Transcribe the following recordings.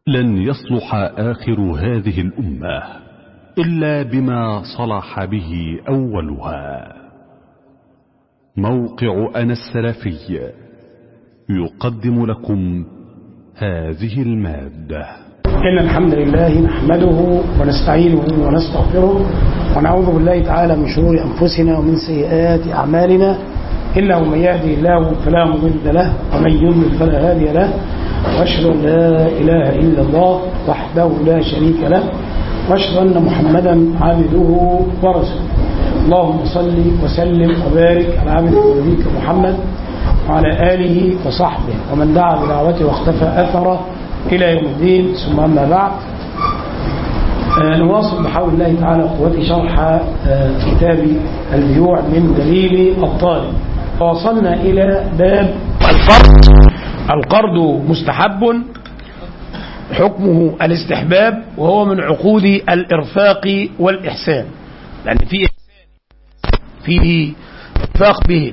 لن يصلح آخر هذه الأمة إلا بما صلح به أولها موقع أنا السلفي يقدم لكم هذه المادة إن الحمد لله نحمده ونستعينه ونستغفره ونعوذ بالله تعالى من شرور أنفسنا ومن سيئات أعمالنا إنه من يهدي الله فلا مضل له ومن يضلل فلا هادي له وأشهد أن لا إله إلا الله وحده لا شريك له وأشهد أن محمدا عبده ورسوله اللهم صل وسلم وبارك على عبدك ونبيك محمد وعلى آله وصحبه ومن دعا بدعوته واختفى أثره إلى يوم الدين ثم أما بعد آه نواصل بحول الله تعالى قوته شرح آه كتاب البيوع من دليل الطالب ووصلنا إلى باب القرض القرض مستحب حكمه الاستحباب وهو من عقود الإرفاق والإحسان لأن يعني في فيه إرفاق به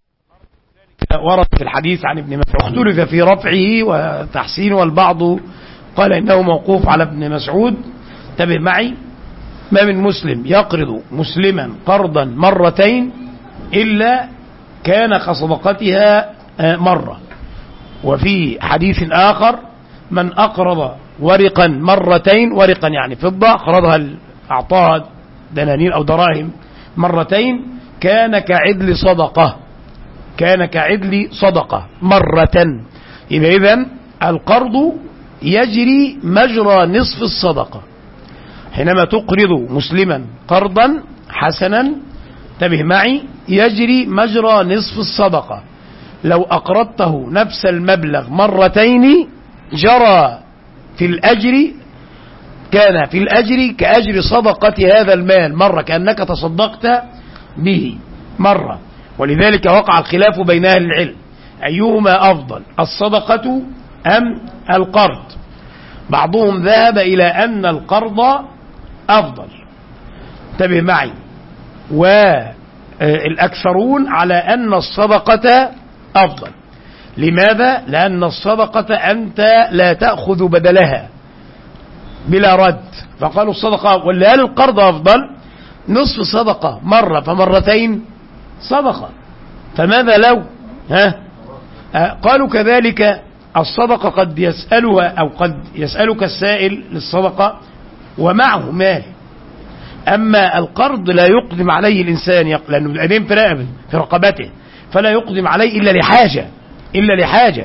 ورد في الحديث عن ابن مسعود اختلف في رفعه وتحسينه والبعض قال إنه موقوف على ابن مسعود انتبه معي ما من مسلم يقرض مسلما قرضا مرتين إلا كان كصدقتها مرة وفي حديث آخر من أقرض ورقا مرتين ورقا يعني فضة أقرضها أعطاها دنانير أو دراهم مرتين كان كعدل صدقة كان كعدل صدقة مرة يبقى إذن القرض يجري مجرى نصف الصدقة حينما تقرض مسلما قرضا حسنا انتبه معي يجري مجرى نصف الصدقة لو أقرضته نفس المبلغ مرتين جرى في الأجر كان في الأجر كأجر صدقة هذا المال مرة كأنك تصدقت به مرة ولذلك وقع الخلاف بين أهل العلم أيهما أفضل الصدقة أم القرض بعضهم ذهب إلى أن القرض أفضل انتبه معي والأكثرون على أن الصدقة أفضل لماذا؟ لأن الصدقة أنت لا تأخذ بدلها بلا رد فقالوا الصدقة ولا هل القرض أفضل نصف صدقة مرة فمرتين صدقة فماذا لو ها قالوا كذلك الصدقة قد يسألها أو قد يسألك السائل للصدقة ومعه مال أما القرض لا يقدم عليه الإنسان لأنه الأدين في رقبته فلا يقدم عليه إلا لحاجة إلا لحاجة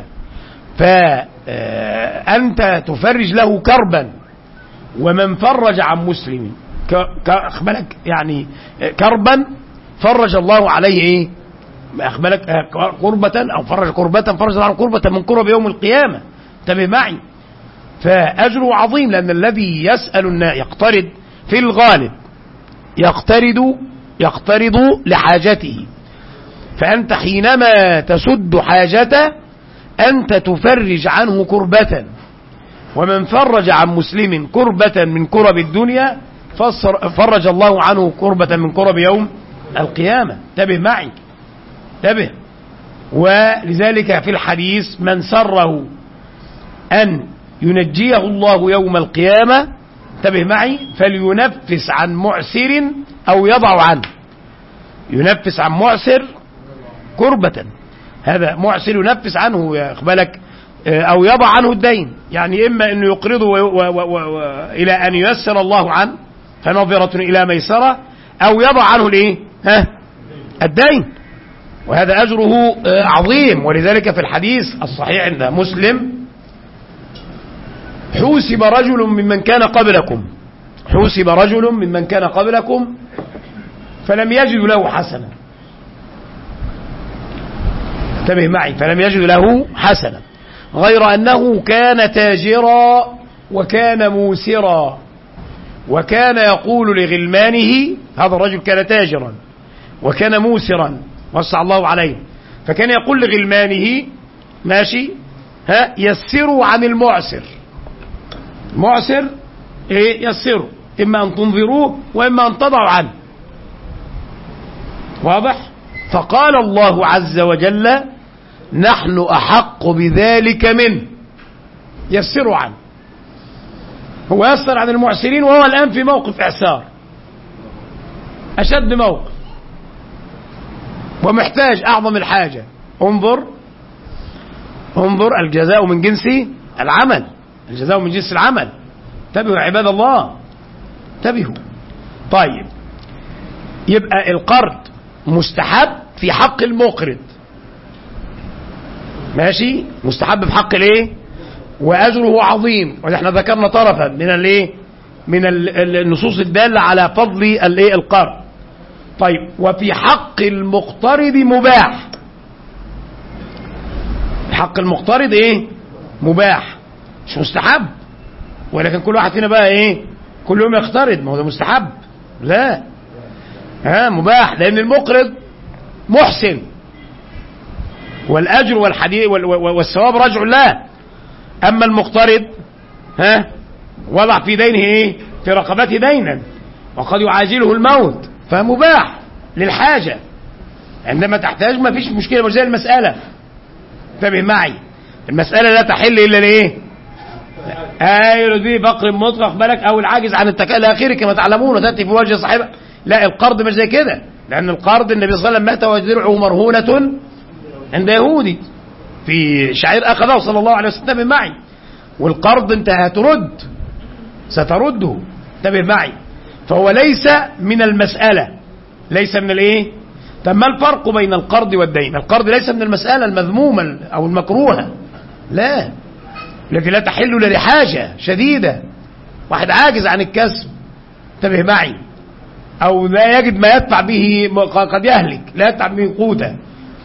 فأنت تفرج له كربا ومن فرج عن مسلم أخبرك يعني كربا فرج الله عليه إيه أخبرك قربة أو فرج قربة فرج الله عنه قربة من قرب يوم القيامة انتبه معي فأجره عظيم لأن الذي يسأل يقترض في الغالب يقترض يقترض لحاجته فأنت حينما تسد حاجته أنت تفرج عنه كربة ومن فرج عن مسلم كربة من كرب الدنيا فرج الله عنه كربة من كرب يوم القيامة انتبه معي انتبه ولذلك في الحديث من سره أن ينجيه الله يوم القيامة انتبه معي فلينفس عن معسر أو يضع عنه ينفس عن معسر كربة هذا معسر ينفس عنه يقبلك أو يضع عنه الدين يعني إما أنه يقرضه و و و و إلى أن ييسر الله عنه فنظرة إلى ميسرة أو يضع عنه الإيه ها الدين وهذا أجره عظيم ولذلك في الحديث الصحيح عند مسلم حوسب رجل ممن كان قبلكم حوسب رجل ممن كان قبلكم فلم يجد له حسنا انتبه معي فلم يجد له حسنا غير أنه كان تاجرا وكان موسرا وكان يقول لغلمانه هذا الرجل كان تاجرا وكان موسرا وسع الله عليه فكان يقول لغلمانه ماشي ها يسروا عن المعسر المعسر ايه يسروا اما ان تنظروه واما ان تضعوا عنه واضح فقال الله عز وجل نحن أحق بذلك منه يسروا عنه هو يسر عن المعسرين وهو الآن في موقف إعسار أشد موقف ومحتاج أعظم الحاجة انظر انظر الجزاء من جنس العمل الجزاء من جنس العمل انتبهوا يا عباد الله انتبهوا طيب يبقى القرض مستحب في حق المقرض ماشي مستحب في حق الايه واجره عظيم واحنا ذكرنا طرفا من الايه من النصوص الداله على فضل الايه القرض طيب وفي حق المقترض مباح حق المقترض ايه مباح مش مستحب ولكن كل واحد فينا بقى ايه كل يوم يقترض ما هو ده مستحب لا ها مباح لان المقرض محسن والاجر والحديث والثواب رجع له اما المقترض ها وضع في دينه ايه في رقبته دينا وقد يعاجله الموت فمباح للحاجه عندما تحتاج ما فيش مشكله مش زي المساله انتبه معي المساله لا تحل الا لايه ايوه دي فقر مطلق بالك او العاجز عن التكاليف الى اخره كما تعلمون وتاتي في وجه صاحبها لا القرض مش زي كده لان القرض النبي صلى الله عليه وسلم مات ودرعه مرهونه عند يهودي في شعير اخذه صلى الله عليه وسلم انتبه معي والقرض انت هترد سترده انتبه معي فهو ليس من المسألة ليس من الايه طب ما الفرق بين القرض والدين القرض ليس من المسألة المذمومة او المكروهة لا التي لا تحل الا لحاجة شديدة واحد عاجز عن الكسب انتبه معي او لا يجد ما يدفع به قد يهلك لا يدفع به قوتا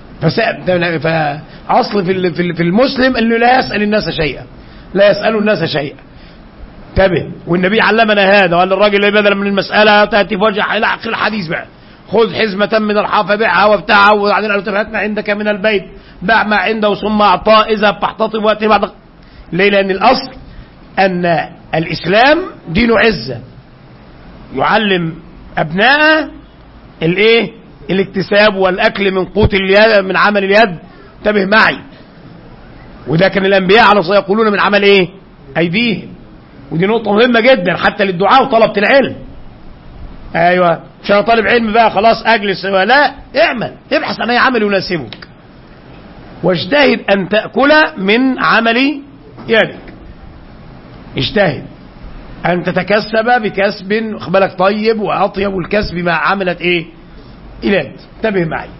فاصل في في المسلم انه لا يسال الناس شيئا لا يسال الناس شيئا انتبه والنبي علمنا هذا وقال الراجل اللي بدل من المساله تاتي في وجه الى اخر الحديث بقى خذ حزمة من الحافة بيعها وابتاعها وبعدين قالوا هات ما عندك من البيت باع ما عنده ثم اعطاه اذا فاحتطب واتي بعد ليه؟ لان الاصل ان الاسلام دين عزه يعلم ابناءه الايه الاكتساب والاكل من قوت اليد من عمل اليد انتبه معي وده كان الانبياء على صلاه يقولون من عمل ايه ايديهم ودي نقطه مهمه جدا حتى للدعاء وطلبه العلم ايوه مش انا طالب علم بقى خلاص اجلس لا اعمل ابحث عن اي عمل يناسبك واجتهد ان تاكل من عمل يدك اجتهد ان تتكسب بكسب بالك طيب واطيب الكسب ما عملت ايه إلاد انتبه معي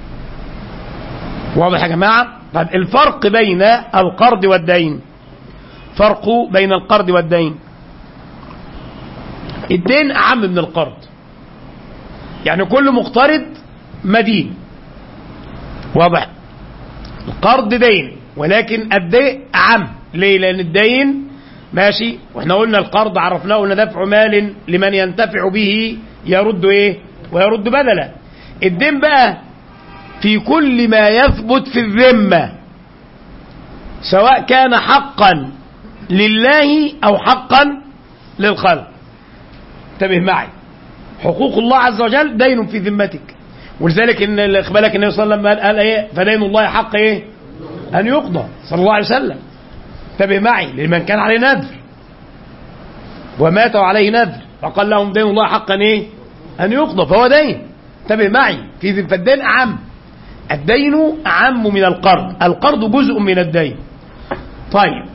واضح يا جماعة طيب الفرق بين القرض والدين فرق بين القرض والدين الدين أعم من القرض يعني كل مقترض مدين واضح القرض دين ولكن الدين أعم ليه لأن الدين ماشي واحنا قلنا القرض عرفناه ان دفع مال لمن ينتفع به يرد ايه ويرد بدلا الدين بقى في كل ما يثبت في الذمة سواء كان حقا لله أو حقا للخلق انتبه معي حقوق الله عز وجل دين في ذمتك ولذلك ان بالك النبي صلى الله عليه وسلم قال ايه فدين الله حق ايه ان يقضى صلى الله عليه وسلم انتبه معي لمن كان عليه نذر ومات عليه نذر فقال لهم دين الله حقا ايه ان يقضى فهو دين انتبه معي في فالدين أعم الدين أعم من القرض القرض جزء من الدين طيب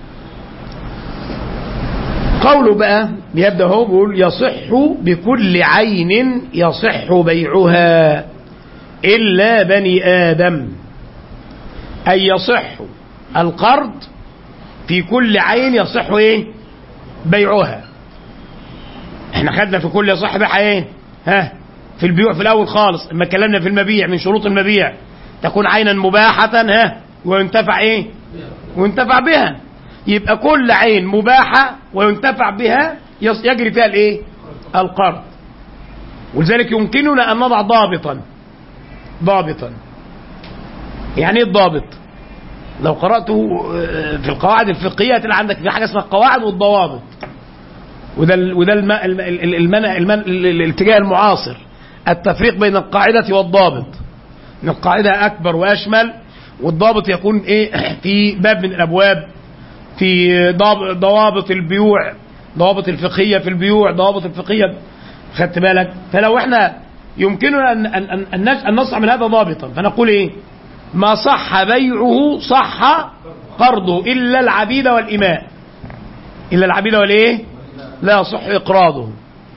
قوله بقى بيبدأ هو بيقول يصح بكل عين يصح بيعها إلا بني آدم أي يصح القرض في كل عين يصح إيه بيعها احنا خدنا في كل يصح بيعها ايه ها في البيوع في الاول خالص لما اتكلمنا في المبيع من شروط المبيع تكون عينا مباحة ها وينتفع ايه وينتفع بها يبقى كل عين مباحة وينتفع بها يجري فيها الايه القرض ولذلك يمكننا ان نضع ضابطا ضابطا يعني ايه الضابط لو قرأته في القواعد الفقهية اللي عندك في حاجة اسمها القواعد والضوابط وده ال وده الم المن المن الاتجاه المعاصر التفريق بين القاعدة والضابط ان القاعدة أكبر وأشمل والضابط يكون إيه في باب من الأبواب في ضوابط البيوع ضوابط الفقهية في البيوع ضوابط الفقهية خدت بالك فلو احنا يمكننا أن, أن, أن, أن, أن نستعمل هذا ضابطا فنقول ايه ما صح بيعه صح قرضه إلا العبيد والإماء إلا العبيد والإيه لا يصح إقراضه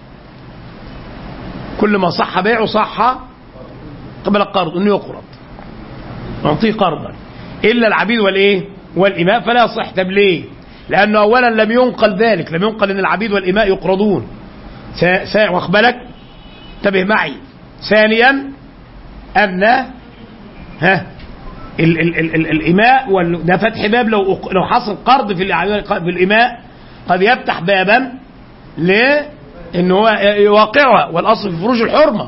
كل ما صح بيعه صح قبل القرض انه يقرض نعطيه قرضا الا العبيد والايه والاماء فلا يصح طب ليه لانه اولا لم ينقل ذلك لم ينقل ان العبيد والاماء يقرضون سا سا واخد بالك انتبه معي ثانيا ان ها ال ال ال ال الاماء وال ده فتح باب لو لو حصل قرض في الع- في الاماء قد يفتح بابا ل ان هو يواقعها والاصل في فروج الحرمه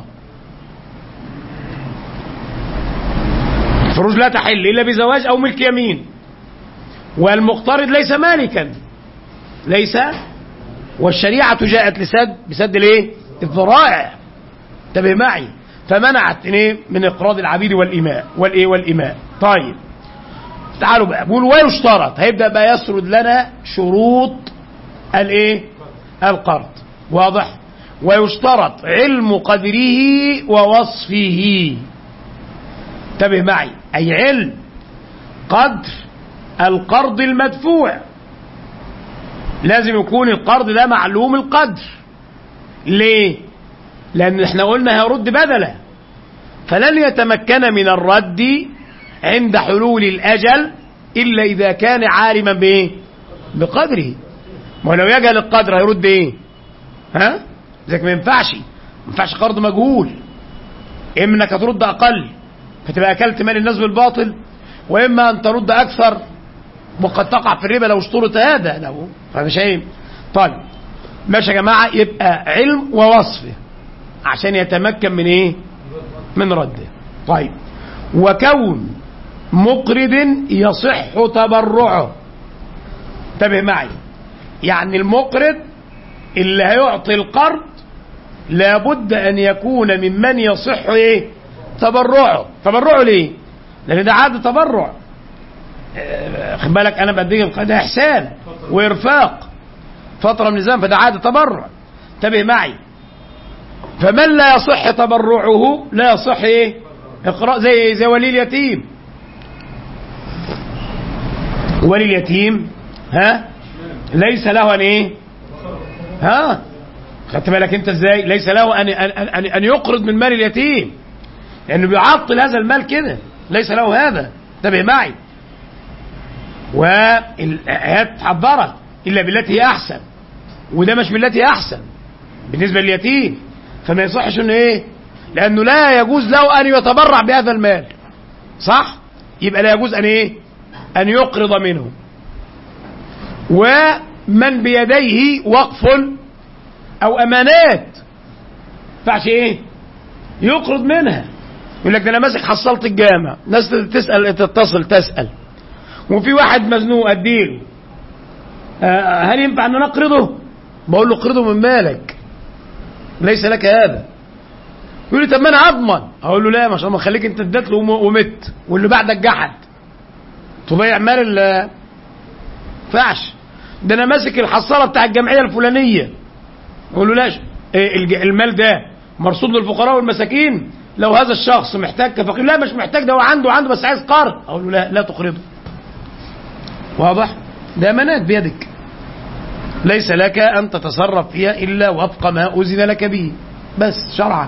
الفروج لا تحل الا بزواج او ملك يمين والمقترض ليس مالكا ليس والشريعه جاءت لسد بسد الايه الذرائع انتبه معي فمنعت ايه من اقراض العبيد والاماء والايه والاماء طيب تعالوا بقى بقول ويشترط هيبدا بقى يسرد لنا شروط الايه القرض واضح ويشترط علم قدره ووصفه انتبه معي اي علم قدر القرض المدفوع لازم يكون القرض ده معلوم القدر ليه لان احنا قلنا هيرد بدله فلن يتمكن من الرد عند حلول الاجل الا اذا كان عالما بايه بقدره ما هو لو يجهل القدر هيرد ايه ها لذلك ما ينفعش ما ينفعش قرض مجهول اما انك هترد اقل فتبقى اكلت مال الناس بالباطل واما ان ترد اكثر وقد تقع في الربا لو اشترط هذا لو فمش عيب طيب ماشي يا جماعه يبقى علم ووصفه عشان يتمكن من ايه من رده طيب وكون مقرض يصح تبرعه انتبه معي يعني المقرض اللي هيعطي القرض لابد ان يكون ممن يصح ايه تبرعه تبرعه ليه لان ده عاده تبرع آه، خد بالك انا بديك ده احسان وارفاق فتره من الزمن فده عاده تبرع انتبه معي فمن لا يصح تبرعه لا يصح ايه اقراء زي زي ولي اليتيم ولي اليتيم ها ليس له ان ايه ها خدت بالك انت ازاي ليس له ان ان ان, أن يقرض من مال اليتيم لانه بيعطل هذا المال كده ليس له هذا انتبه معي والايات حضرت الا بالتي هي احسن وده مش بالتي هي احسن بالنسبه لليتيم فما يصحش انه ايه لانه لا يجوز له ان يتبرع بهذا المال صح يبقى لا يجوز ان ايه ان يقرض منه ومن بيديه وقف او امانات ينفعش ايه يقرض منها يقول لك ده انا ماسك حصلت الجامع ناس تسال تتصل تسال وفي واحد مزنوق اديله آه، هل ينفع ان انا اقرضه بقول له اقرضه من مالك ليس لك هذا يقول لي طب ما انا اضمن اقول له لا ما شاء الله خليك انت اديت له وم- ومت واللي بعدك جحد تضيع مال ال ينفعش ده انا ماسك الحصاله بتاع الجمعيه الفلانيه اقول له لا ش- إيه الج- المال ده مرصود للفقراء والمساكين لو هذا الشخص محتاج كفقير لا مش محتاج ده هو عنده عنده بس عايز قرض اقول له لا لا تقرضه واضح ده امانات بيدك ليس لك ان تتصرف فيها الا وفق ما اذن لك به بس شرعا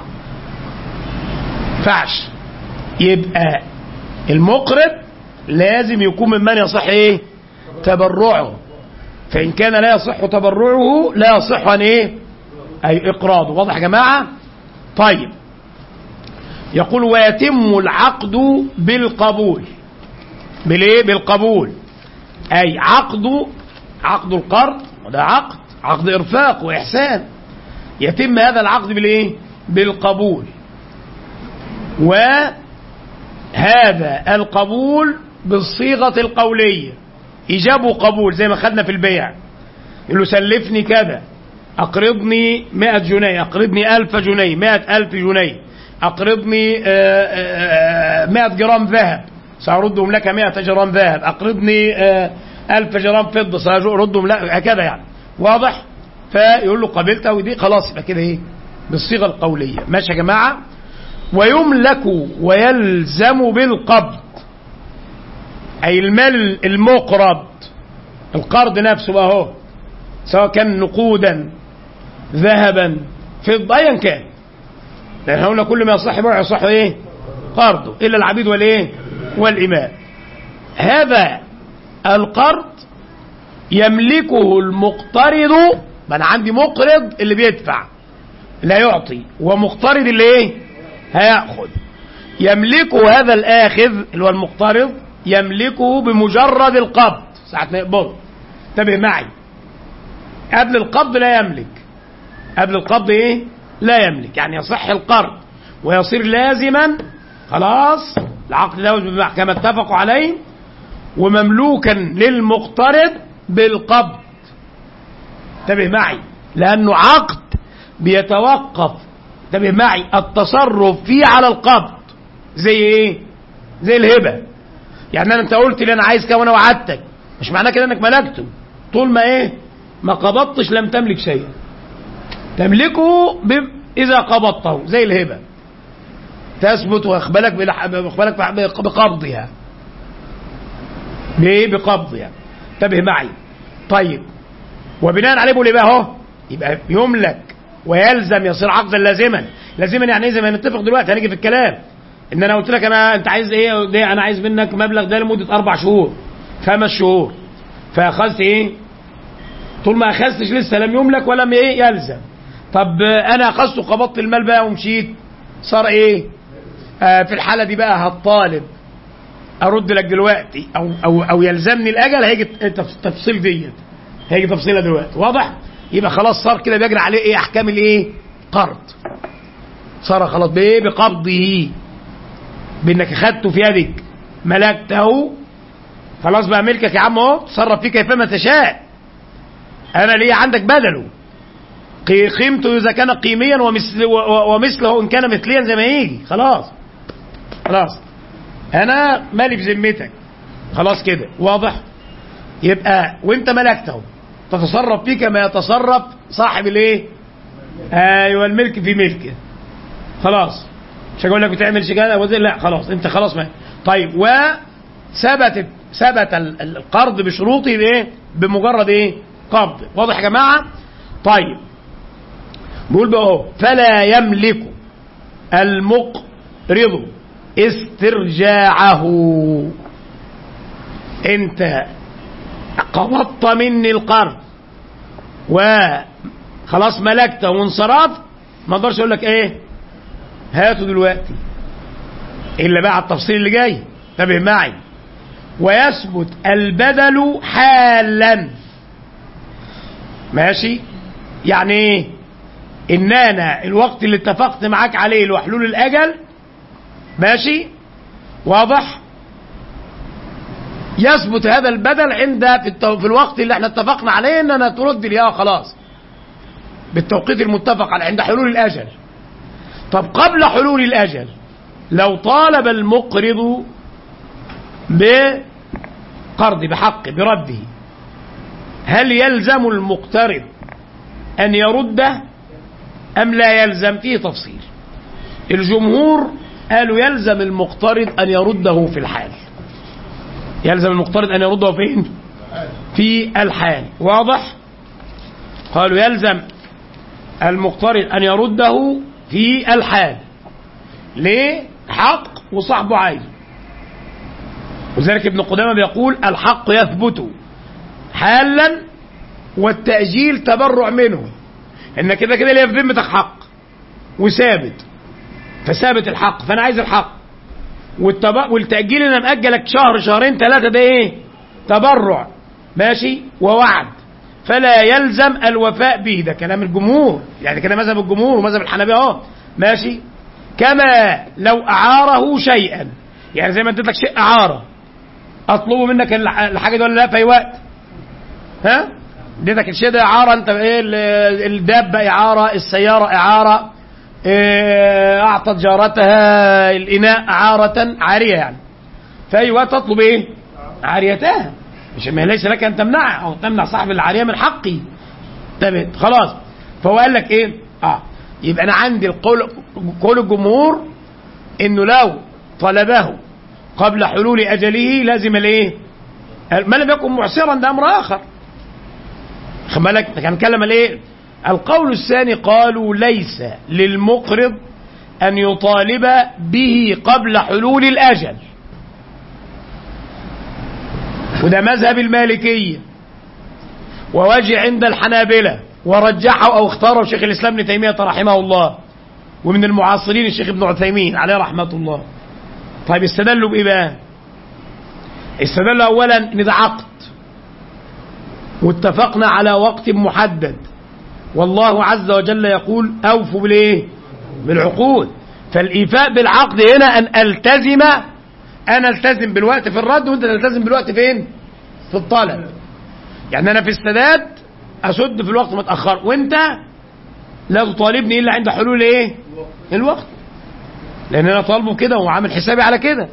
فعش يبقى المقرض لازم يكون ممن يصح ايه تبرعه فان كان لا يصح تبرعه لا يصح ان ايه اي اقراضه واضح يا جماعه طيب يقول ويتم العقد بالقبول بالايه بالقبول اي عقد عقد القرض وده عقد عقد ارفاق واحسان يتم هذا العقد بالايه بالقبول وهذا القبول بالصيغه القوليه ايجاب وقبول زي ما خدنا في البيع يقول له سلفني كذا اقرضني 100 جنيه اقرضني 1000 جنيه 100000 جنيه اقرضني آه، آه، آه، 100 جرام ذهب سأردهم لك 100 جرام ذهب أقرضني آه، ألف جرام فضة سأردهم لك هكذا يعني واضح فيقول له قبلت او دي خلاص يبقى كده ايه بالصيغه القوليه ماشي يا جماعه ويملك ويلزم بالقبض اي المال المقرض القرض نفسه بقى اهو سواء كان نقودا ذهبا فضه ايا كان لان احنا قلنا كل ما يصح بيعه يصح ايه قرضه الا العبيد والايه والاماء هذا القرض يملكه المقترض ما انا عندي مقرض اللي بيدفع لا يعطي ومقترض اللي ايه هياخذ يملكه هذا الاخذ اللي هو المقترض يملكه بمجرد القبض ساعة ما يقبض انتبه معي قبل القبض لا يملك قبل القبض ايه لا يملك يعني يصح القرض ويصير لازما خلاص العقد ده كما اتفقوا عليه ومملوكا للمقترض بالقبض انتبه معي لانه عقد بيتوقف انتبه معي التصرف فيه على القبض زي ايه زي الهبه يعني انا انت قلت لي انا عايز كام وانا وعدتك مش معناه كده انك ملكته طول ما ايه ما قبضتش لم تملك شيئا تملكه ب... اذا قبضته زي الهبه تثبت واخبلك باخبالك بقبضها بايه بقبضها انتبه معي طيب وبناء عليه بيقول بقى اهو يبقى يملك ويلزم يصير عقدا لازما لازما يعني ايه زي ما نتفق دلوقتي هنيجي في الكلام ان انا قلت لك انا انت عايز ايه ده انا عايز منك مبلغ ده لمده اربع شهور خمس شهور فاخذت ايه طول ما اخذتش لسه لم يملك ولم ايه يلزم طب انا اخذته قبضت المال بقى ومشيت صار ايه آه في الحاله دي بقى هتطالب ارد لك دلوقتي او او او يلزمني الاجل هيجي التفصيل ديت هيجي تفصيلها دلوقتي واضح يبقى خلاص صار كده بيجري عليه ايه احكام الايه قرض صار خلاص بايه بقبضه بانك اخدته في يدك ملكته خلاص بقى ملكك يا عم اهو تصرف فيه كيفما تشاء انا ليه عندك بدله قيمته اذا كان قيميا ومثل ومثله ان كان مثليا زي ما يجي خلاص خلاص انا مالي في ذمتك خلاص كده واضح يبقى وانت ملكته تتصرف فيه كما يتصرف صاحب الايه ايوه الملك في ملكه خلاص مش هقول لك بتعمل شيكايه وزي لا خلاص انت خلاص ما طيب وثبت ثبت القرض بشروطه بايه بمجرد ايه قبض واضح يا جماعه طيب بيقول بقى اهو فلا يملك المقرض استرجاعه انت قبضت مني القرض وخلاص ملكته وانصرفت ما اقدرش اقول لك ايه هاته دلوقتي الا بقى على التفصيل اللي جاي انتبه معي ويثبت البدل حالا ماشي يعني ايه ان انا الوقت اللي اتفقت معاك عليه اللي هو حلول الاجل ماشي واضح يثبت هذا البدل عند في, التو... في الوقت اللي احنا اتفقنا عليه ان انا ترد لي اه خلاص بالتوقيت المتفق عليه عند حلول الاجل طب قبل حلول الاجل لو طالب المقرض بقرض بحق برده هل يلزم المقترض ان يرده ام لا يلزم فيه تفصيل الجمهور قالوا يلزم المقترض ان يرده في الحال يلزم المقترض ان يرده فين في الحال واضح قالوا يلزم المقترض ان يرده في الحال ليه حق وصاحبه عايزه وذلك ابن قدامه بيقول الحق يثبت حالا والتأجيل تبرع منه ان كده كده ليا في ذمتك حق وثابت فثابت الحق فانا عايز الحق والتب... والتأجيل انا مأجلك شهر شهرين ثلاثة ده ايه تبرع ماشي ووعد فلا يلزم الوفاء به ده كلام الجمهور يعني كده مذهب الجمهور ومذهب الحنابلة اهو ماشي كما لو اعاره شيئا يعني زي ما اديت لك شيء اعاره اطلبه منك الحاجه دي ولا لا في اي وقت ها اديتك الشيء ده اعاره انت ايه الدابه اعاره السياره اعاره إيه اعطت جارتها الاناء اعاره عاريه يعني في اي وقت تطلب ايه عاريتها مش ما ليس لك ان تمنعها او تمنع صاحب العاريه من حقي تمام خلاص فهو قال لك ايه اه يبقى انا عندي القول قول الجمهور انه لو طلبه قبل حلول اجله لازم الايه ما لم يكن معسرا ده امر اخر خد بالك كان هنتكلم الايه القول الثاني قالوا ليس للمقرض ان يطالب به قبل حلول الاجل وده مذهب المالكيه ووجه عند الحنابلة ورجحه أو اختاره شيخ الإسلام ابن تيمية رحمه الله ومن المعاصرين الشيخ ابن عثيمين عليه رحمة الله طيب استدلوا بإيه بقى استدلوا أولا إن ده عقد واتفقنا على وقت محدد والله عز وجل يقول أوفوا بالإيه بالعقود فالإيفاء بالعقد هنا أن ألتزم أنا ألتزم بالوقت في الرد وأنت تلتزم بالوقت فين في الطلب يعني انا في السداد اسد في الوقت متاخر وانت لا تطالبني الا عند حلول ايه الوقت لان انا طالبه كده وعامل حسابي على كده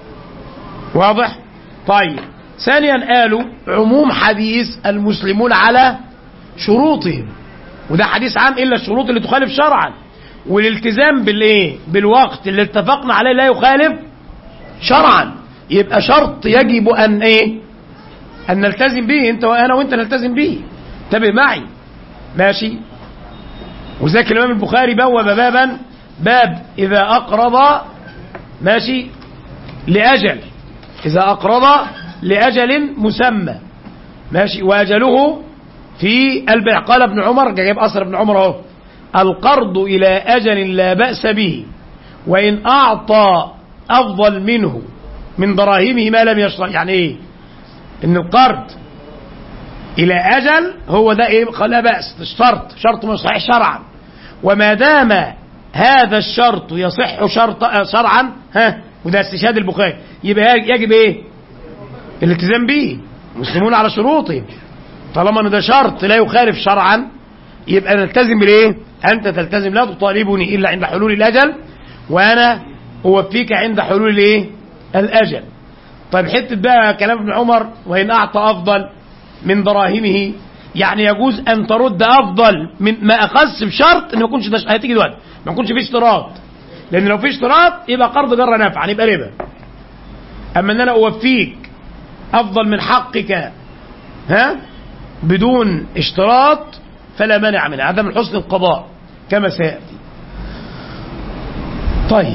واضح طيب ثانيا قالوا عموم حديث المسلمون على شروطهم وده حديث عام الا الشروط اللي تخالف شرعا والالتزام بالايه بالوقت اللي اتفقنا عليه لا يخالف شرعا يبقى شرط يجب ان ايه ان نلتزم به انت وانا وانت نلتزم به انتبه معي ماشي وذاك الامام البخاري بوب بابا باب اذا اقرض ماشي لاجل اذا اقرض لاجل مسمى ماشي واجله في البيع قال ابن عمر جايب اثر ابن عمر اهو القرض الى اجل لا باس به وان اعطى افضل منه من دراهمه ما لم يشرع يعني ايه ان القرض الى اجل هو ده ايه لا باس شرط شرط مش صحيح شرعا وما دام هذا الشرط يصح شرط شرعا ها وده استشهاد البخاري يبقى يجب ايه الالتزام به المسلمون على شروطهم طالما ان ده شرط لا يخالف شرعا يبقى نلتزم بالايه انت تلتزم لا تطالبني الا عند حلول الاجل وانا اوفيك عند حلول الايه الاجل طيب حته بقى كلام ابن عمر وان اعطى افضل من دراهمه يعني يجوز ان ترد افضل من ما اخذ بشرط ان ما يكونش ده هتيجي دلوقتي ما يكونش فيه اشتراط لان لو في اشتراط يبقى قرض جر نفعا يبقى ربا اما ان انا اوفيك افضل من حقك ها بدون اشتراط فلا مانع منه هذا من حسن القضاء كما سياتي طيب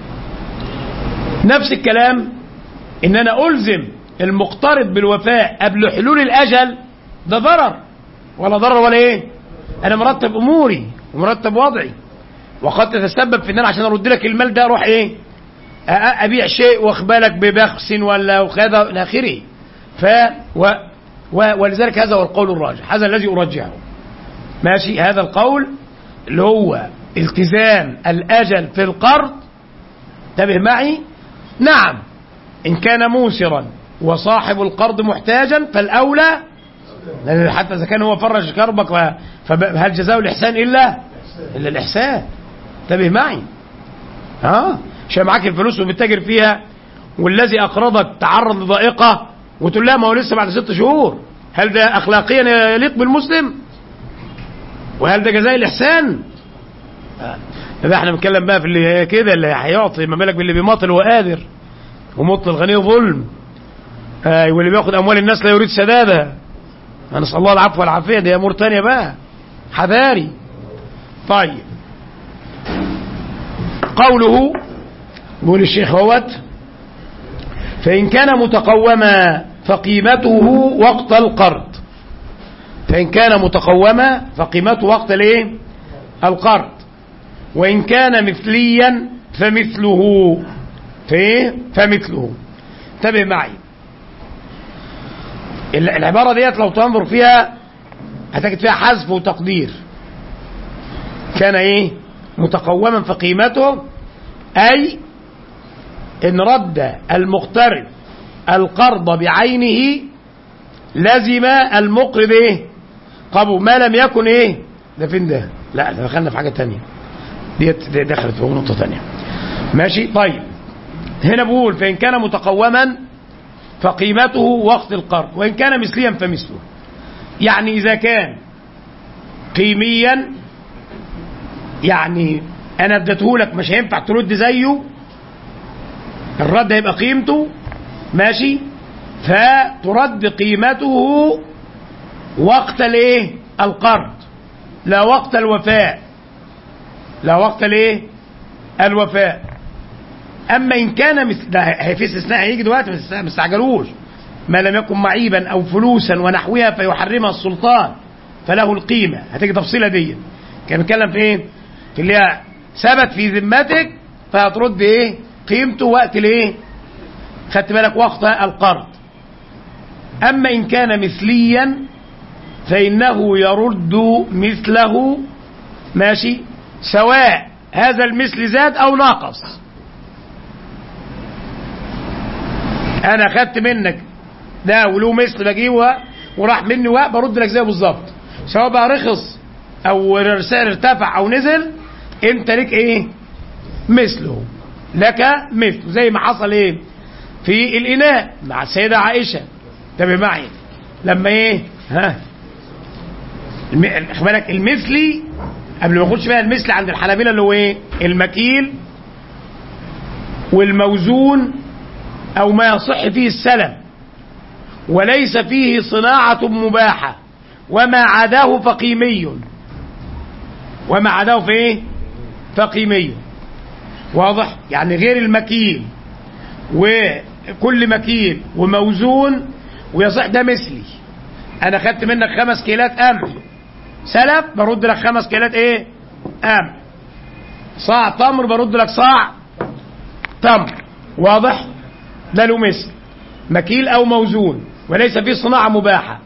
نفس الكلام ان انا الزم المقترض بالوفاء قبل حلول الاجل ده ضرر ولا ضرر ولا ايه انا مرتب اموري ومرتب وضعي وقد تتسبب في ان انا عشان ارد لك المال ده اروح ايه ابيع شيء واخبالك ببخس ولا وكذا الى اخره ف و و ولذلك هذا هو القول الراجح هذا الذي ارجحه ماشي هذا القول اللي هو التزام الاجل في القرض انتبه معي نعم إن كان موسرا وصاحب القرض محتاجا فالأولى لأن حتى إذا كان هو فرج كربك فهل جزاء الإحسان إلا إلا الإحسان انتبه معي ها عشان معاك الفلوس وبتتاجر فيها والذي أقرضك تعرض لضائقة وتقول لا ما هو لسه بعد ست شهور هل ده أخلاقيا يليق بالمسلم وهل ده جزاء الإحسان ده احنا بنتكلم بقى في اللي كده اللي هيعطي ما بالك باللي بيماطل وقادر ومط الغني ظلم آه واللي بياخد اموال الناس لا يريد سدادها نسال الله العفو والعافيه دي امور تانية بقى حذاري طيب قوله بيقول الشيخ هوت فإن كان متقوما فقيمته وقت القرض فإن كان متقوما فقيمته وقت الايه القرض وإن كان مثليا فمثله فايه فمثله انتبه معي العبارة ديت لو تنظر فيها هتجد فيها حذف وتقدير كان ايه متقوما فقيمته اي ان رد المقترض القرض بعينه لزم المقرض ايه قبل ما لم يكن ايه ده فين ده لا ده دخلنا في حاجه تانية ديت دي دخلت في نقطه تانية ماشي طيب هنا بقول فان كان متقوما فقيمته وقت القرض وان كان مثليا فمثله يعني اذا كان قيميا يعني انا اديته لك مش هينفع ترد زيه الرد هيبقى قيمته ماشي فترد قيمته وقت الايه القرض لا وقت الوفاء لا وقت الايه الوفاء اما ان كان مثل ده هي في استثناء هيجي دلوقتي بس ما تستعجلوش ما لم يكن معيبا او فلوسا ونحوها فيحرمها السلطان فله القيمه هتيجي تفصيله دي كان بيتكلم في ايه في اللي هي ثبت في ذمتك فهترد ايه قيمته وقت الايه خدت بالك وقت القرض اما ان كان مثليا فانه يرد مثله ماشي سواء هذا المثل زاد او نقص انا خدت منك ده وله مثل بجيبه وراح مني وقت برد لك زيه بالظبط سواء بقى رخص او السعر ارتفع او نزل انت لك ايه مثله لك مثله زي ما حصل ايه في الاناء مع السيده عائشه انتبه معي لما ايه ها خد بالك المثلي قبل ما نخش بقى المثل عند الحنابلة اللي هو ايه المكيل والموزون او ما يصح فيه السلم وليس فيه صناعة مباحة وما عداه فقيمي وما عداه في ايه فقيمي واضح يعني غير المكيل وكل مكيل وموزون ويصح ده مثلي انا خدت منك خمس كيلات قمح سلف برد لك خمس كيلات ايه قمح صاع تمر برد لك صاع تمر واضح ده له مثل مكيل او موزون وليس فيه صناعة مباحة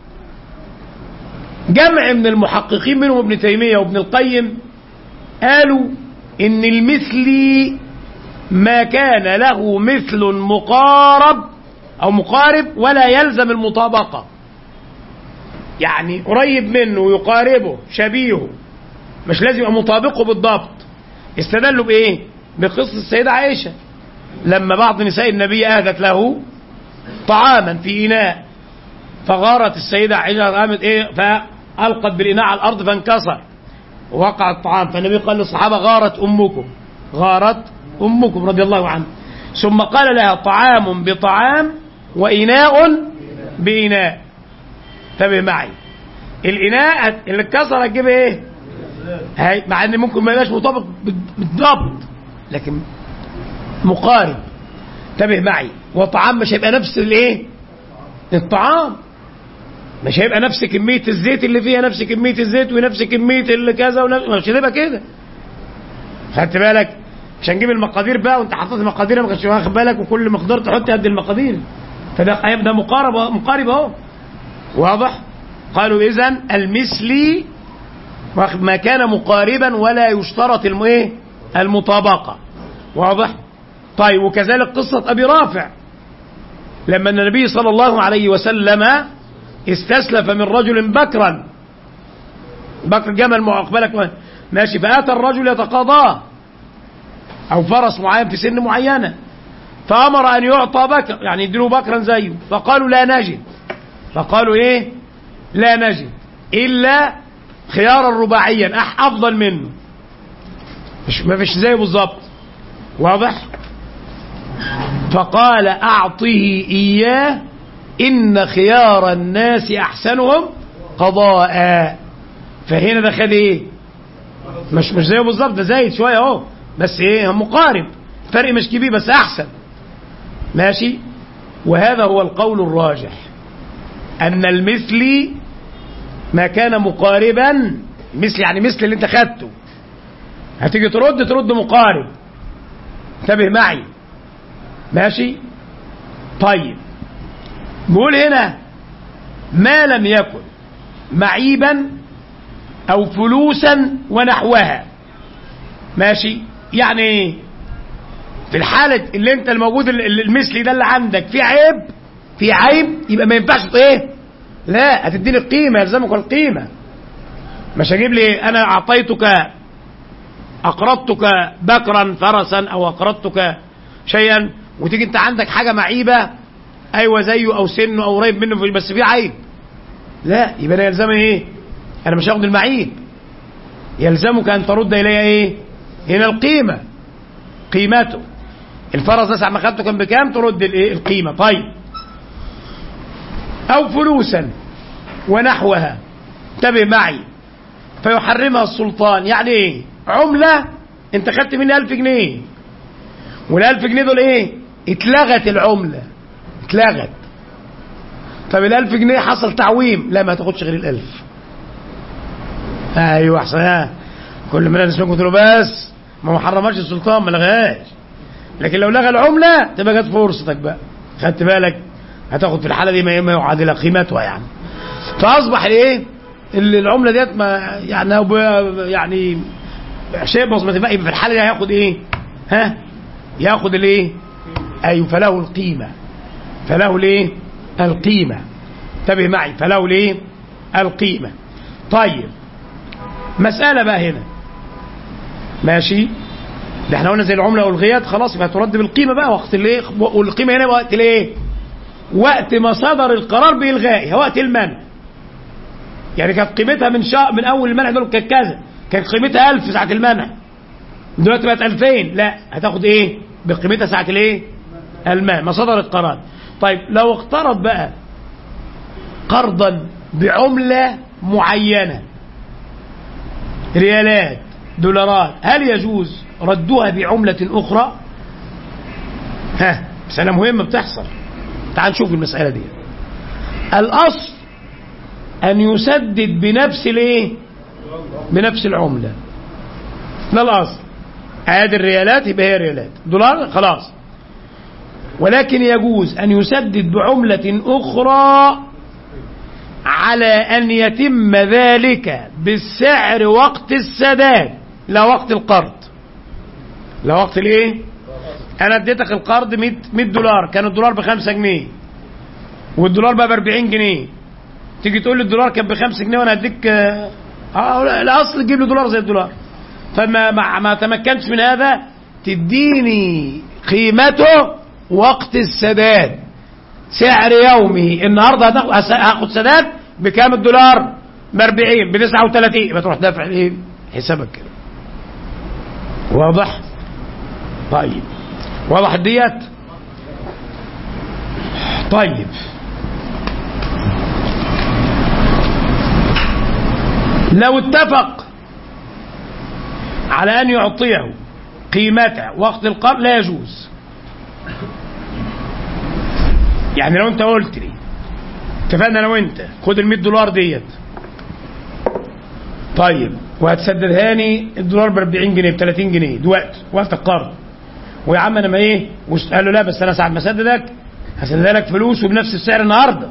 جمع من المحققين منهم ابن تيمية وابن القيم قالوا ان المثلي ما كان له مثل مقارب او مقارب ولا يلزم المطابقة يعني قريب منه يقاربه شبيهه مش لازم يبقى مطابقه بالضبط استدلوا بايه بقصة السيدة عائشة لما بعض نساء النبي اهدت له طعاما في اناء فغارت السيدة عائشة قامت ايه فألقت بالإناء على الأرض فانكسر ووقع الطعام فالنبي قال للصحابة غارت أمكم غارت أمكم رضي الله عنه ثم قال لها طعام بطعام وإناء بإناء انتبه معي الإناء اللي اتكسر هتجيب ايه هي مع ان ممكن ما يبقاش مطابق بالضبط لكن مقارب انتبه معي وطعام مش هيبقى نفس الايه الطعام مش هيبقى نفس كمية الزيت اللي فيها نفس كمية الزيت ونفس كمية اللي كذا ونفس مش هتبقى كده خدت بالك مش هنجيب المقادير بقى وانت حطيت المقادير ما كنتش واخد بالك وكل مقدار تحط قد المقادير فده ده مقارب مقارب اهو واضح قالوا اذا المثلي ما كان مقاربا ولا يشترط ايه المطابقة واضح طيب وكذلك قصة ابي رافع لما النبي صلى الله عليه وسلم استسلف من رجل بكرا بكر جمل مقبلك ماشي فأتى الرجل يتقاضاه أو فرس معين في سن معينة فأمر أن يعطى بكر يعني يديله بكرا زيه فقالوا لا نجد فقالوا إيه لا نجد إلا خيارا رباعيا أح أفضل منه مش ما فيش زيه بالظبط واضح فقال أعطه إياه إن خيار الناس أحسنهم قضاء فهنا ده خد إيه مش مش زيه بالظبط ده زايد شوية أهو بس إيه مقارب فرق مش كبير بس أحسن ماشي وهذا هو القول الراجح أن المثلي ما كان مقاربا مثل يعني مثل اللي انت خدته هتيجي ترد ترد مقارب انتبه معي ماشي طيب نقول هنا ما لم يكن معيبا او فلوسا ونحوها ماشي يعني ايه في الحالة اللي انت الموجود المثلي ده اللي عندك في عيب في عيب يبقى ما ينفعش ايه لا هتديني القيمة يلزمك القيمة مش هجيب لي انا اعطيتك اقرضتك بكرا فرسا او اقرضتك شيئا وتيجي انت عندك حاجة معيبة ايوه زيه او سنه او قريب منه بس في عيب لا يبقى انا يلزمني ايه انا مش هاخد المعيب يلزمك أن ترد إليها إيه إلى القيمة قيمته الفرس ده ساعة ما خدته كان بكام ترد الإيه القيمة طيب أو فلوسا ونحوها انتبه معي فيحرمها السلطان يعني ايه عملة انت خدت مني ألف جنيه والألف جنيه دول ايه اتلغت العملة اتلغت طب الألف جنيه حصل تعويم لا ما تاخدش غير الألف ايوه احسن ها كل ما الناس قلت له بس ما محرمش السلطان ما لغاش لكن لو لغى العملة تبقى جت فرصتك بقى خدت بالك هتاخد في الحالة دي ما يعادل قيمتها يعني فأصبح الايه اللي العملة ديت ما يعني يعني شيء بسيط يبقى في الحالة دي هياخد ايه ها ياخد الايه ايوه فله القيمة فله الايه القيمة انتبه معي فله الايه القيمة طيب مسألة بقى هنا ماشي ده احنا قلنا زي العملة والغيات خلاص يبقى ترد بالقيمة بقى وقت الايه والقيمة هنا وقت الايه وقت ما صدر القرار بإلغائها وقت المنع يعني كانت قيمتها من شاء من اول المنع دول كانت كذا كانت قيمتها 1000 ساعة المنع دلوقتي بقت 2000 لا هتاخد ايه بقيمتها ساعة الايه الماء ما صدر القرار طيب لو اقترض بقى قرضا بعملة معينة ريالات دولارات هل يجوز ردها بعملة أخرى ها مسألة مهمة بتحصل تعال نشوف المسألة دي الأصل أن يسدد بنفس الايه بنفس العملة ده الأصل ادي الريالات يبقى هي ريالات دولار خلاص ولكن يجوز أن يسدد بعملة أخرى على أن يتم ذلك بالسعر وقت السداد لا وقت القرض لا وقت الايه انا اديتك القرض 100 100 دولار كان الدولار ب 5 جنيه والدولار بقى ب 40 جنيه تيجي تقول لي الدولار كان ب 5 جنيه وانا اديك اه الاصل تجيب لي دولار زي الدولار فما ما, ما تمكنتش من هذا تديني قيمته وقت السداد سعر يومي النهارده هاخد سداد بكام الدولار ب 40 ب 39 يبقى تروح دافع ايه حسابك كده واضح طيب واضح ديت طيب لو اتفق على أن يعطيه قيمته وقت القرض لا يجوز يعني لو انت قلت لي اتفقنا انا وانت خد ال 100 دولار ديت طيب وهتسددها لي الدولار ب 40 جنيه ب 30 جنيه دلوقتي وقت القرض ويا عم انا ما ايه قال له لا بس انا ساعه ما اسددك هسددها لك فلوس وبنفس السعر النهارده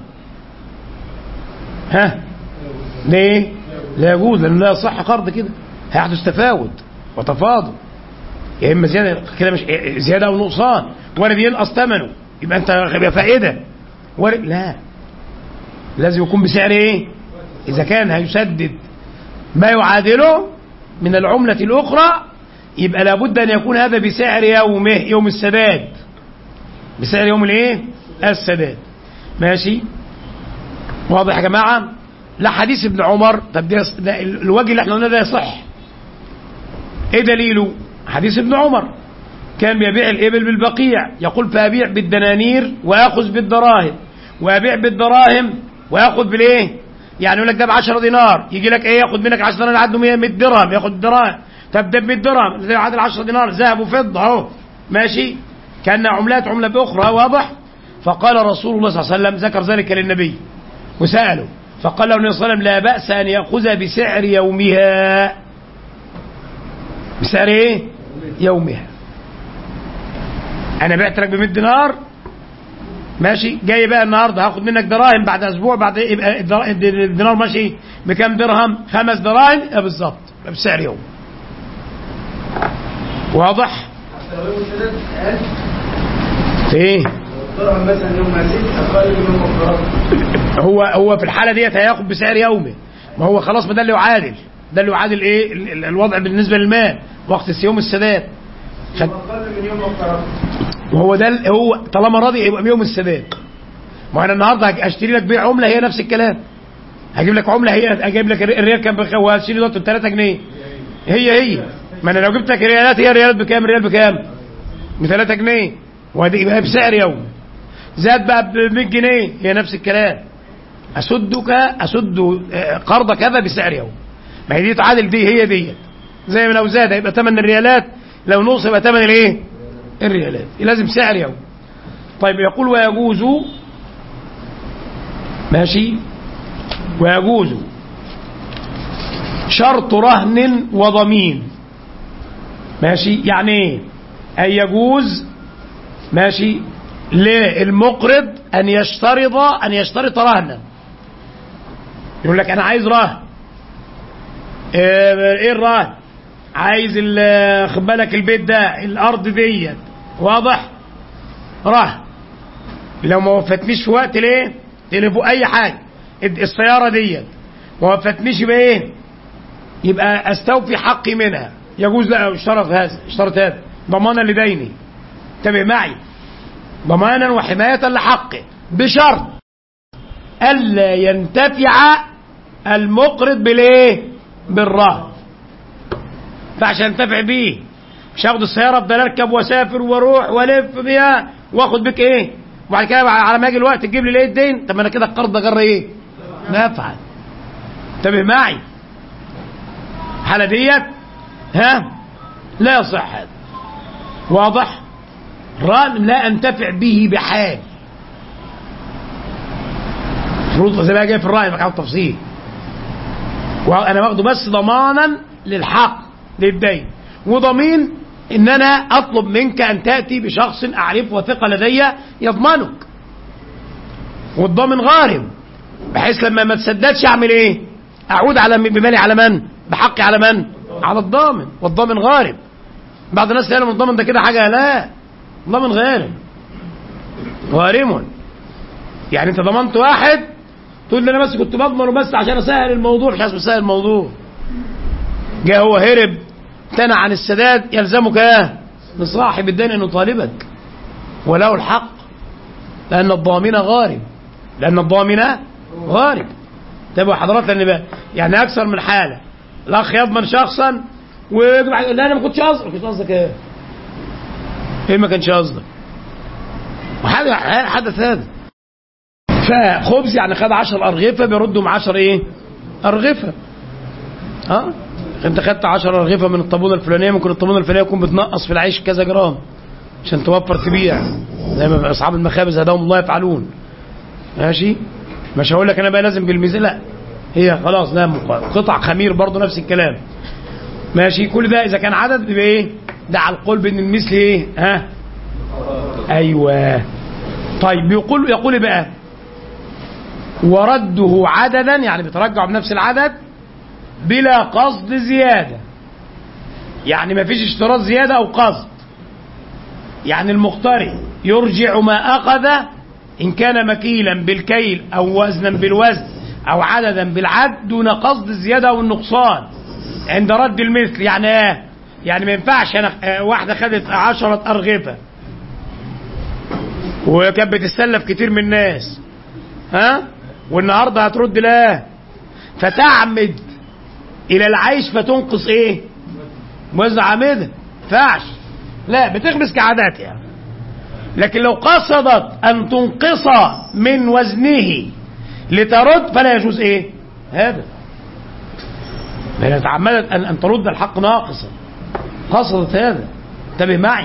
ها ليه لا يجوز لانه لا يصح قرض كده هيحدث تفاوت وتفاضل يا اما زياده كده مش زياده او نقصان وارد ينقص ثمنه يبقى انت يبقى فائده وارد لا لازم يكون بسعر ايه اذا كان هيسدد ما يعادله من العملة الأخرى يبقى لابد أن يكون هذا بسعر يومه يوم السداد بسعر يوم الايه السداد ماشي واضح يا جماعة لا حديث ابن عمر طب ده الوجه اللي احنا قلنا ده يصح ايه دليله حديث ابن عمر كان بيبيع الإبل بالبقيع يقول فأبيع بالدنانير ويأخذ بالدراهم وأبيع بالدراهم ويأخذ بالإيه يعني يقول لك ده ب 10 دينار يجي لك ايه ياخد منك 10 دينار عنده 100 درهم ياخد دراهم طب ده ب 100 درهم زي عادل 10 دينار ذهب وفضه اهو ماشي كان عملات عمله باخرى واضح فقال رسول الله صلى الله عليه وسلم ذكر ذلك للنبي وساله فقال له النبي صلى الله عليه وسلم لا باس ان ياخذ بسعر يومها بسعر ايه يومها انا بعت لك ب 100 دينار ماشي جاي بقى النهارده هاخد منك دراهم بعد اسبوع بعد يبقى الدينار ماشي بكام درهم خمس دراهم اه بالظبط بسعر يوم واضح في ايه مثلا يوم ما اقل من يوم هو هو في الحاله ديت هياخد بسعر يومي ما هو خلاص ما ده اللي يعادل ده اللي يعادل ايه الوضع بالنسبه للمال وقت يوم السداد خد... اقل من يوم القرار وهو ده هو طالما راضي يبقى بيوم السداد ما انا النهارده اشتري لك بيع عمله هي نفس الكلام هجيب لك عمله هي اجيب لك الريال كان بخ... وهشتري دلوقتي ب 3 جنيه هي هي ما انا لو جبت لك ريالات هي ريالات بكام ريال بكام ب 3 جنيه وادي يبقى بسعر يوم زاد بقى ب 100 جنيه هي نفس الكلام اسدك اسد آه، قرض كذا بسعر يوم ما هي دي تعادل دي هي دي زي ما لو زاد يبقى ثمن الريالات لو نقص يبقى ثمن الايه الريالات لازم سعر يوم طيب يقول ويجوز ماشي ويجوز شرط رهن وضمين ماشي يعني ايه أن يجوز ماشي للمقرض أن يشترط أن يشترط رهنا يقول لك أنا عايز رهن إيه إيه الرهن عايز ال- خد بالك البيت ده الأرض ديت واضح رهن لو ما وفتنيش في وقت ليه تلفوا أي حاجة السيارة ديت ما وفتنيش يبقى إيه يبقى استوفي حقي منها يجوز لا اشترط هذا اشترط هذا ضمانا لديني انتبه معي ضمانا وحماية لحقه بشرط ألا ينتفع المقرض بالايه بالرهن فعشان انتفع بيه مش هاخد السيارة افضل اركب واسافر واروح والف بيها واخد بك ايه وبعد كده على ما يجي الوقت تجيب لي الايه الدين طب ما انا كده القرض ده جر ايه نفعا انتبه معي الحالة ديت ها لا يصح هذا واضح ران لا انتفع به بحال شروط زي ما جاي في الرأي مكان التفصيل وانا واخده بس ضمانا للحق للدين وضمين ان انا اطلب منك ان تاتي بشخص اعرفه وثقه لدي يضمنك والضامن غارم بحيث لما ما تسددش اعمل ايه اعود على بمالي على من بحقي على من على الضامن والضامن غارم بعض الناس يعلم الضامن ده كده حاجه لا الضامن غارم غارم يعني انت ضمنت واحد تقول لي انا بس كنت بضمنه بس عشان اسهل الموضوع مش عايز اسهل الموضوع جاء هو هرب امتنع عن السداد يلزمك ايه من صاحب الدين ان يطالبك وله الحق لان الضامن غارم لان الضامن غارم تبقى حضرات لان بقى يعني اكثر من حاله الاخ يضمن شخصا ويجب لا انا ما كنتش قصدك كنت قصدك ايه؟ ايه ما كانش قصدك؟ وحدث حدث هذا فخبز يعني خد 10 ارغفه بيردهم 10 ايه؟ ارغفه ها؟ انت خدت 10 ارغفه من الطابونه الفلانيه ممكن الطابونه الفلانيه يكون بتنقص في العيش كذا جرام عشان توفر تبيع زي ما اصحاب المخابز هداهم الله يفعلون ماشي مش هقول لك انا بقى لازم بالميزان لا هي خلاص لا قطع خمير برضه نفس الكلام ماشي كل ده اذا كان عدد يبقى ايه ده على القول بان المثل ايه ها ايوه طيب بيقول يقول بقى ورده عددا يعني بيترجع بنفس العدد بلا قصد زياده يعني ما فيش اشتراط زياده او قصد يعني المقتري يرجع ما اخذ ان كان مكيلا بالكيل او وزنا بالوزن او عددا بالعد دون قصد الزياده او النقصان عند رد المثل يعني ايه يعني ما ينفعش انا آه، واحده خدت عشرة ارغفه وكانت بتستلف كتير من الناس ها والنهارده هترد لا فتعمد الى العيش فتنقص ايه وزن عامده ينفعش لا بتخبز كعادات يعني لكن لو قصدت ان تنقص من وزنه لترد فلا يجوز ايه هذا لأن تعمدت أن, أن ترد الحق ناقصا قصدت هذا انتبه معي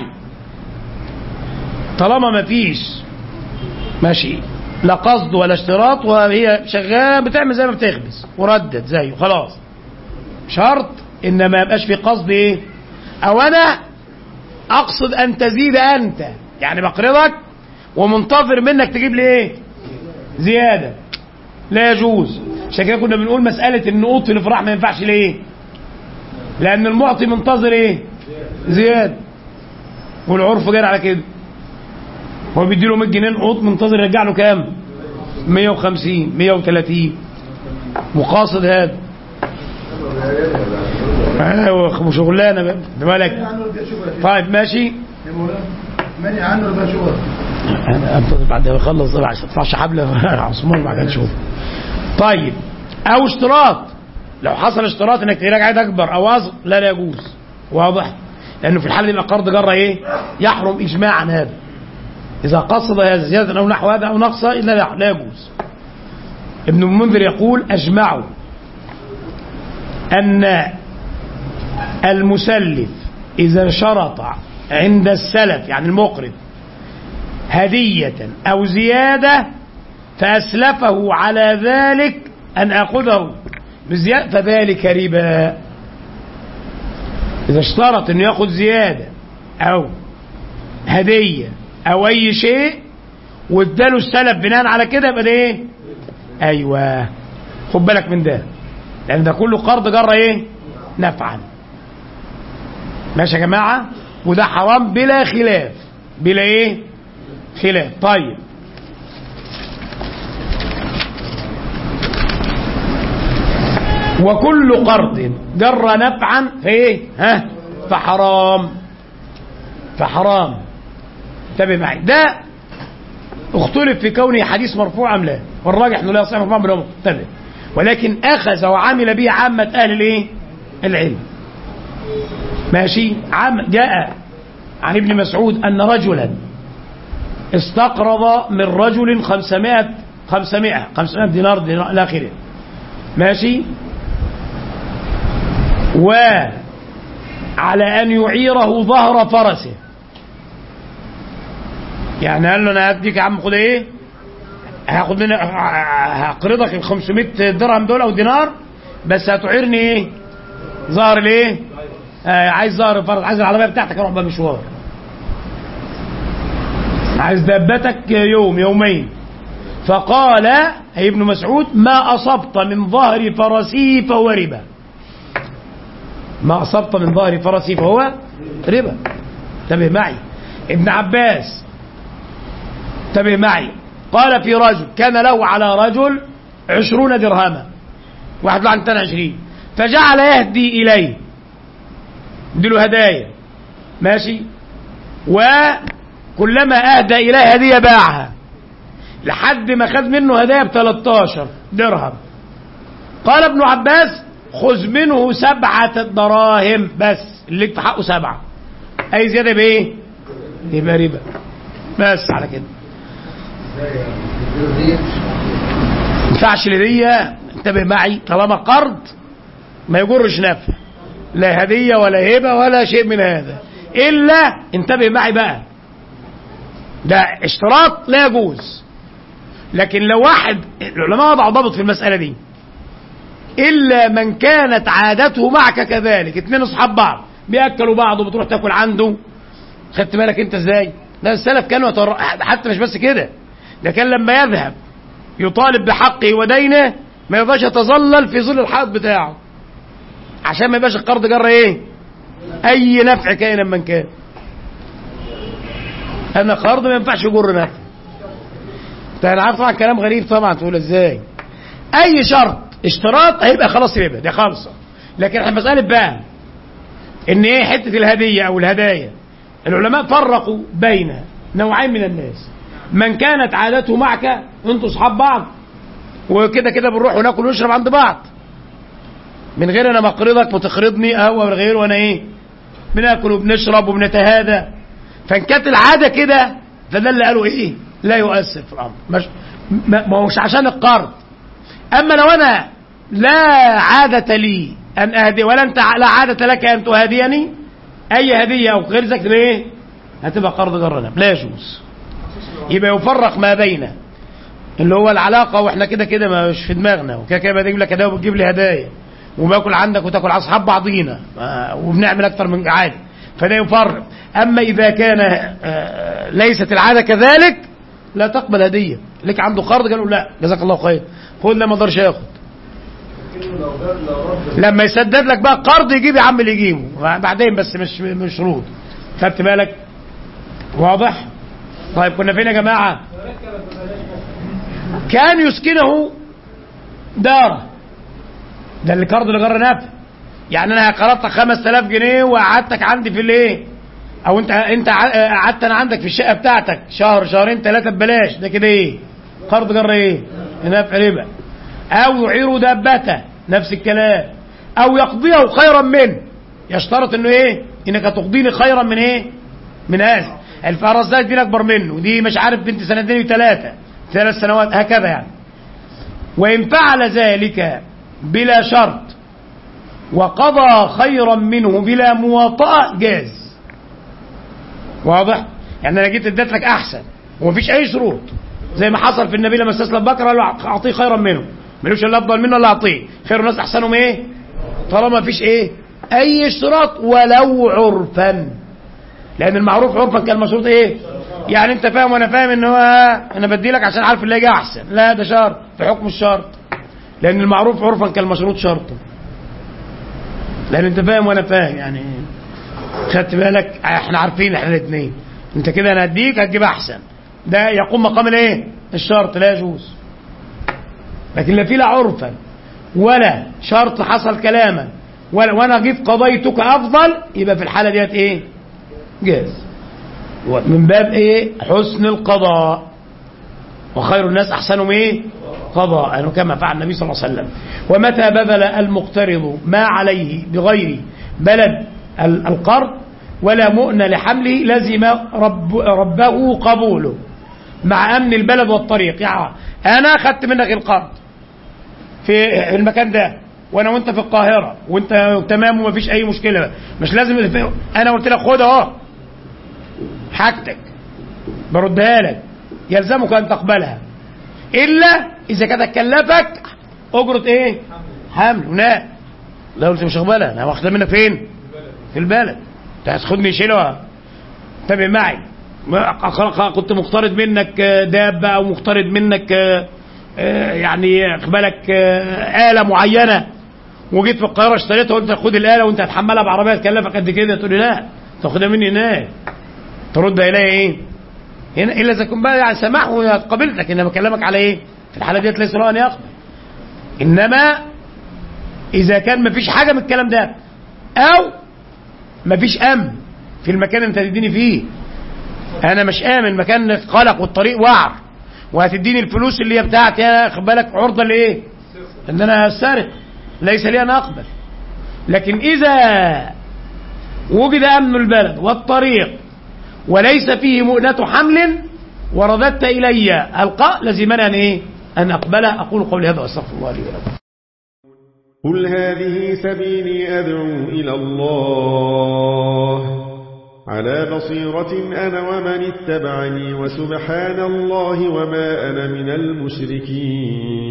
طالما ما فيش ماشي لا قصد ولا اشتراط وهي شغاله بتعمل زي ما بتخبز وردت زيه خلاص شرط ان ما يبقاش في قصد ايه او انا اقصد ان تزيد انت يعني بقرضك ومنتظر منك تجيب لي ايه زياده لا يجوز عشان كده كنا بنقول مسألة النقوط في الافراح ما ينفعش ليه؟ لأن المعطي منتظر إيه؟ زيادة والعرف جاري على كده هو بيديله 100 جنيه نقوط منتظر يرجع له كام؟ 150 130 مقاصد هذا ايوه شغلانه بقى بالك طيب ماشي منع عنه يبقى شغل انا انتظر بعد ما يخلص طبعا عشان تطلعش حبل عثمان بعد نشوف طيب او اشتراط لو حصل اشتراط انك تجيلك عائد اكبر او اصغر لا لا يجوز واضح لانه في الحاله دي يبقى قرض جره ايه يحرم اجماعا هذا اذا قصد هذا زياده او نحو هذا او نقصا لا لا يجوز ابن المنذر يقول اجمعوا ان المسلف اذا شرط عند السلف يعني المقرض هديه او زياده فاسلفه على ذلك ان اخذه بزياده فذلك ربا إذا اشترط إنه ياخد زيادة أو هدية أو أي شيء واداله السلف بناء على كده يبقى ده إيه؟ أيوه خد بالك من ده لأن ده كله قرض جرى إيه؟ نفعا ماشي يا جماعة وده حرام بلا خلاف بلا إيه؟ خلاف طيب وكل قرض جر نفعا فايه ها فحرام فحرام انتبه معي ده اختلف في كونه حديث مرفوع ام لا والراجح انه لا يصح مرفوعا بلا انتبه ولكن اخذ وعمل به عامه اهل الايه العلم ماشي عام جاء عن ابن مسعود ان رجلا استقرض من رجل 500 500 500 دينار دينار الى اخره ماشي وعلى أن يعيره ظهر فرسه يعني قال له أنا هديك يا عم خد إيه هاخد منك هقرضك ال 500 درهم دول أو دينار بس هتعيرني إيه ظهر الإيه آه عايز ظهر الفرس عايز العربية بتاعتك أروح بقى مشوار عايز دابتك يوم يومين فقال أي ابن مسعود ما أصبت من ظهر فرسي فهو ربا ما أصبت من ظهر فرسي فهو ربا انتبه معي ابن عباس انتبه معي قال في رجل كان له على رجل عشرون درهما واحد له عن تاني عشرين فجعل يهدي إليه له هدايا ماشي وكلما أهدى إليه هدية باعها لحد ما خد منه هدايا ب 13 درهم قال ابن عباس خذ منه سبعة دراهم بس اللي في حقه سبعة أي زيادة بإيه؟ يبقى ربا بس على كده ما ينفعش الهدية انتبه معي طالما قرض ما يجرش نفع لا هدية ولا هبة ولا شيء من هذا إلا انتبه معي بقى ده اشتراط لا يجوز لكن لو واحد العلماء وضعوا ضابط في المسألة دي إلا من كانت عادته معك كذلك اتنين اصحاب بعض بياكلوا بعض وبتروح تاكل عنده خدت بالك انت ازاي ده السلف كانوا يتر... حتى مش بس كده ده كان لما يذهب يطالب بحقه ودينه ما يرضاش يتظلل في ظل الحائط بتاعه عشان ما يبقاش القرض جر ايه اي نفع كائنا من كان انا قرض ما ينفعش يجر نفع انت انا عارف طبعا كلام غريب طبعا تقول ازاي اي شرط اشتراط هيبقى خلاص ربا دي خالصه لكن احنا مساله بقى ان ايه حته الهديه او الهدايا العلماء فرقوا بين نوعين من الناس من كانت عادته معك انتوا اصحاب بعض وكده كده بنروح وناكل ونشرب عند بعض من غير انا ما اقرضك وتقرضني هو من غير وانا ايه بناكل وبنشرب وبنتهادى فان كانت العاده كده فده اللي قالوا ايه لا يؤثر في الامر مش ما هوش عشان القرض اما لو انا لا عاده لي ان اهدي ولا انت لا عاده لك ان تهاديني اي هديه او غير ذلك ايه هتبقى قرض جرنا لا يجوز يبقى يفرق ما بين اللي هو العلاقه واحنا كده كده مش في دماغنا وكده كده بجيب لك هدايا وبتجيب لي هدايا وباكل عندك وتاكل على اصحاب بعضينا وبنعمل اكتر من عادي فده يفرق اما اذا كان ليست العاده كذلك لا تقبل هديه لك عنده قرض قالوا لا جزاك الله خير خد لما اقدرش ياخد لما يسدد لك بقى قرض يجيب يا عم اللي يجيبه بعدين بس مش مش شروط خدت بالك واضح طيب كنا فين يا جماعه كان يسكنه دار ده اللي قرض اللي جر نفع يعني انا قرضتك 5000 جنيه وقعدتك عندي في الايه او انت انت قعدت انا عندك في الشقه بتاعتك شهر شهرين ثلاثه ببلاش ده كده ايه قرض جر ايه نفع ربا او يعير دابته نفس الكلام او يقضيه خيرا منه يشترط انه ايه انك تقضيني خيرا من ايه من هذا الفرس ده دي اكبر منه ودي مش عارف بنت سنتين وثلاثه ثلاث سنوات هكذا يعني وان فعل ذلك بلا شرط وقضى خيرا منه بلا مواطأة جاز واضح يعني انا جيت اديت لك احسن ومفيش اي شروط زي ما حصل في النبي لما استسلم بكر قال له اعطيه خيرا منه ملوش الا افضل منه الا اعطيه خير الناس احسنهم ايه طالما مفيش ايه اي اشتراط ولو عرفا لان المعروف عرفا كان المشروط ايه يعني انت فاهم وانا فاهم ان هو انا بدي لك عشان عارف اللي هيجي احسن لا ده شرط في حكم الشرط لان المعروف عرفا كان المشروط شرطا لان انت فاهم وانا فاهم يعني خدت بالك احنا عارفين احنا الاثنين انت كده انا هديك هتجيب احسن ده يقوم مقام الايه الشرط لا يجوز لكن لا في لا عرفا ولا شرط حصل كلاما ولا وانا جيت قضيتك افضل يبقى في الحاله ديت ايه جاز من باب ايه حسن القضاء وخير الناس احسنهم ايه قضاء يعني كما فعل النبي صلى الله عليه وسلم ومتى بذل المقترض ما عليه بغير بلد القرض ولا مؤن لحمله لزم رب ربه قبوله مع امن البلد والطريق يعني انا اخذت منك القرض في المكان ده وانا وانت في القاهره وانت تمام ومفيش اي مشكله مش لازم انا قلت لك خد اهو حاجتك بردها لك يلزمك ان تقبلها الا اذا كانت تكلفك اجره ايه حمل وناء لا قلت مش هقبلها انا واخدها منك فين في البلد انت هتاخدني شيلها انتبه معي كنت مقترض منك دابه او مقترض منك يعني بالك آلة معينة وجيت في القاهرة اشتريتها وقلت خد الآلة وانت هتحملها بعربية تكلفك قد كده تقول لي لا تاخدها مني هناك ترد إلي ايه؟ هنا إلا إذا كنت بقى يعني سماح وقبلت لكن أنا بكلمك على ايه؟ في الحالة ديت ليس له أن يقبل إنما إذا كان مفيش حاجة من الكلام ده أو مفيش أمن في المكان اللي أنت هتديني فيه أنا مش آمن المكان قلق والطريق وعر وهتديني الفلوس اللي هي بتاعتي انا خد بالك عرضه لايه؟ ان انا اسرق ليس لي ان اقبل لكن اذا وجد امن البلد والطريق وليس فيه مؤنة حمل ورددت الي القاء لزمني ان ايه؟ ان اقبله اقول قولي هذا واستغفر الله لي ولكم. قل هذه سبيلي ادعو الى الله على بصيرة أنا ومن اتبعني وسبحان الله وما أنا من المشركين